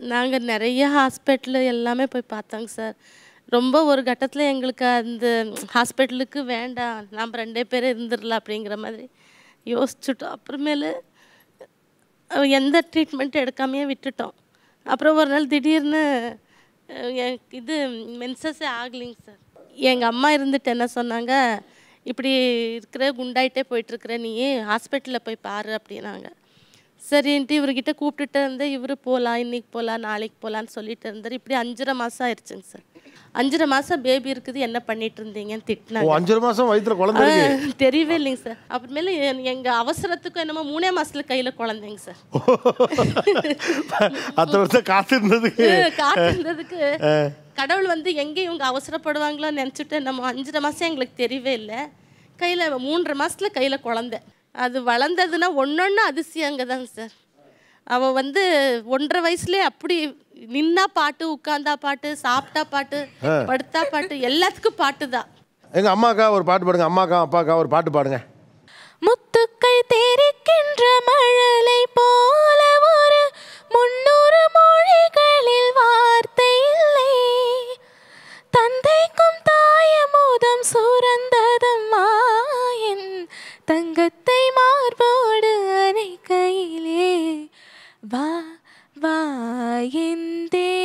நாங்கள் நிறைய ஹாஸ்பிட்டலு எல்லாமே போய் பார்த்தோங்க சார் ரொம்ப ஒரு கட்டத்தில் எங்களுக்கு அந்த ஹாஸ்பிட்டலுக்கு வேண்டாம் நாம் ரெண்டே பேர் இருந்துடலாம் அப்படிங்கிற மாதிரி யோசிச்சுட்டோம் அப்புறமேலு அஹ், எந்த ட்ரீட்மெண்ட் எடுக்காமையே விட்டுட்டோம் அப்புறம் ஒரு நாள் திடீர்னு அஹ், எனக்கு இது மென்சஸே ஆகலைங்க சார் எங்கள் அம்மா இருந்துட்டு என்ன சொன்னாங்க இப்படி இருக்கிற குண்டாயிட்டே போயிட்டுருக்குற நீ ஹாஸ்பிட்டலில் போய் பாரு அப்படின்னாங்க சரின்ட்டு இவர்கிட்ட கூப்பிட்டுட்டு இருந்து இவர் போகலாம் இன்னைக்கு போகலாம் நாளைக்கு போகலான்னு சொல்லிட்டு இருந்தார் இப்படி அஞ்சரை மாதம் ஆயிடுச்சுங்க சார் அஞ்சரை மாதம் பேபி இருக்குது என்ன பண்ணிட்டு இருந்தீங்கன்னு ஓ திட்டினாங்க அஞ்சரை மாசம் வயித்துல குழந்தை இருக்கு ஆ, தெரியவே இல்லைங்க சார் அப்புறமேல என்- எங்க அவசரத்துக்கும் என்னமோ மூணே மாசத்துல கையில குழந்தைங்க சார் அத்தை வருஷம் காத்திருந்ததுக்கு காத்திருந்ததுக்கு கடவுள் வந்து எங்க இவங்க அவசரப்படுவாங்களோ நினச்சிட்டு நம்ம அஞ்சரை மாசம் எங்களுக்கு தெரியவே இல்லை கையில மூன்றரை மாசத்துல கையில குழந்தை அது வளர்ந்ததுன்னா ஒன்னொன்னு அதிசயங்க தாங்க சார் அவ வந்து ஒன்றரை வயசுலயே அப்படி நின்னா பாட்டு உட்கார்ந்தா பாட்டு சாப்பிட்டா பாட்டு படுத்தா பாட்டு எல்லாத்துக்கும் பாட்டு தான் எங்க அம்மாக்கா ஒரு பாட்டு பாடுங்க அம்மாக்கா அப்பாக்கா ஒரு பாட்டு பாடுங்க முத்துக்கள் தெரிக்கின்ற மழலை போல ஒரு முன்னூறு மொழிகளில் வார்த்தை இல்லை தந்தைக்கும் தாயமுதம் சுரந்ததும் மாயன் தங்கத்தை மார்போடு அணைக்கையிலே வா வா என் தேவ